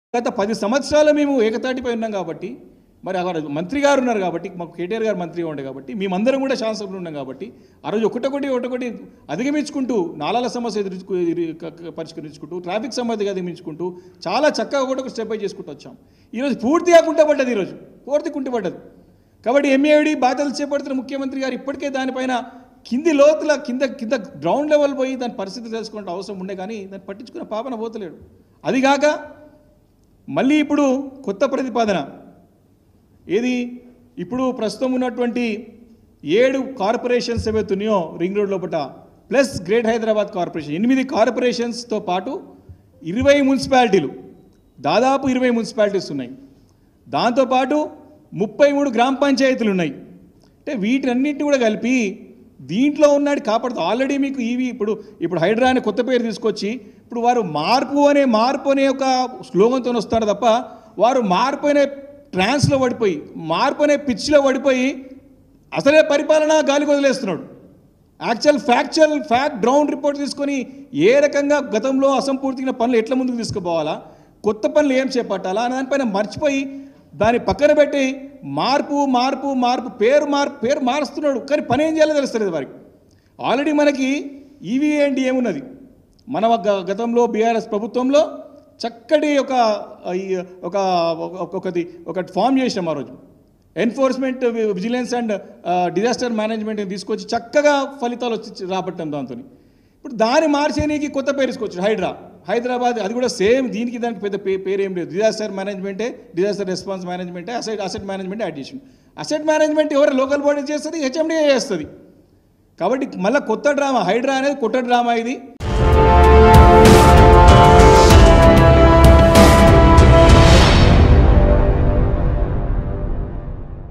గత పది సంవత్సరాలు మేము ఏకతాటిపై ఉన్నాం కాబట్టి మరి అక్కడ మంత్రి గారు ఉన్నారు కాబట్టి మాకు కేటీఆర్ గారు మంత్రిగా ఉండే కాబట్టి మేమందరం కూడా శాసనసభ్యులు ఉన్నాం కాబట్టి ఆ రోజు ఒకటొకటి ఒకటొకటి అధిగమించుకుంటూ నాలాల సమస్య ఎదుర్కొ ఎదురు- క- క- పరిష్కరించుకుంటూ ట్రాఫిక్ సమస్య అధిగమించుకుంటూ చాలా చక్కగా ఒకటొక స్టెప్ బై చేసుకుంటూ వచ్చాం ఈరోజు పూర్తిగా కుంటపడ్డది ఈరోజు పూర్తి కుంటపడ్డది కాబట్టి ఎంఏడి బాధ్యతలు చేపడుతున్న ముఖ్యమంత్రి గారు ఇప్పటికే దానిపైన కింది లోతుల కింద కింద గ్రౌండ్ లెవెల్ పోయి దాని పరిస్థితి తెలుసుకుంటే అవసరం ఉండే కానీ దాన్ని పట్టించుకున్న పాపన పోతలేడు అదిగాక మళ్ళీ ఇప్పుడు కొత్త ప్రతిపాదన ఏది ఇప్పుడు ప్రస్తుతం ఉన్నటువంటి ఏడు కార్పొరేషన్స్ ఏవైతున్నాయో రింగ్ రోడ్ లోపల ప్లస్ గ్రేట్ హైదరాబాద్ కార్పొరేషన్ ఎనిమిది కార్పొరేషన్స్తో పాటు ఇరవై మున్సిపాలిటీలు దాదాపు ఇరవై మున్సిపాలిటీస్ ఉన్నాయి దాంతోపాటు ముప్పై మూడు గ్రామ పంచాయతీలు ఉన్నాయి అంటే వీటన్నిటిని కూడా కలిపి దీంట్లో ఉన్నాడు కాపాడుతూ ఆల్రెడీ మీకు ఇవి ఇప్పుడు ఇప్పుడు హైడ్రా అనే కొత్త పేరు తీసుకొచ్చి ఇప్పుడు వారు మార్పు అనే మార్పు అనే ఒక స్లోగన్తో వస్తారు తప్ప వారు మార్పు అనే ట్రాన్స్లో పడిపోయి మార్పు అనే పిచ్లో పడిపోయి అసలే పరిపాలన గాలికి వదిలేస్తున్నాడు actual factual fact ground report తీసుకొని ఏ రకంగా గతంలో అసంపూర్తిగా పనులు ఎట్లా ముందుకు తీసుకుపోవాలా కొత్త పనులు ఏం చేపట్టాలా అనే దానిపైన మర్చిపోయి దాన్ని పక్కన పెట్టి మార్పు మార్పు మార్పు పేరు మార్పు పేరు మారుస్తున్నాడు కానీ పని ఏం చేయాలో తెలుస్తలేదు వారికి ఆల్రెడీ మనకి ఈవీ అండ్ ఏమున్నది మన గ- గతంలో బీఆర్ఎస్ ప్రభుత్వంలో చక్కటి ఒక ఈ ఒక ఒక- ఒకటి ఒక ఫామ్ చేసినాం ఆ రోజు enforcement vigilance and disaster management తీసుకొచ్చి చక్కగా ఫలితాలు వచ్చి రాబట్టాం దాంతో ఇప్పుడు దాన్ని మార్చేనికి కొత్త పేరు తీసుకొచ్చారు హైడ్రా హైదరాబాద్ అది కూడా సేమ్ దీనికి దానికి పెద్ద పే పేరు ఏం లేదు డిజాస్టర్ మేనేజ్మెంటే డిజాస్టర్ రెస్పాన్స్ మేనేజ్మెంటే asset asset management addition asset management ఎవరు లోకల్ బాడీ చేస్తుంది హెచ్ఎండిఏ చేస్తుంది కాబట్టి మళ్ళీ కొత్త డ్రామా హైడ్రా అనేది కొత్త డ్రామా ఇది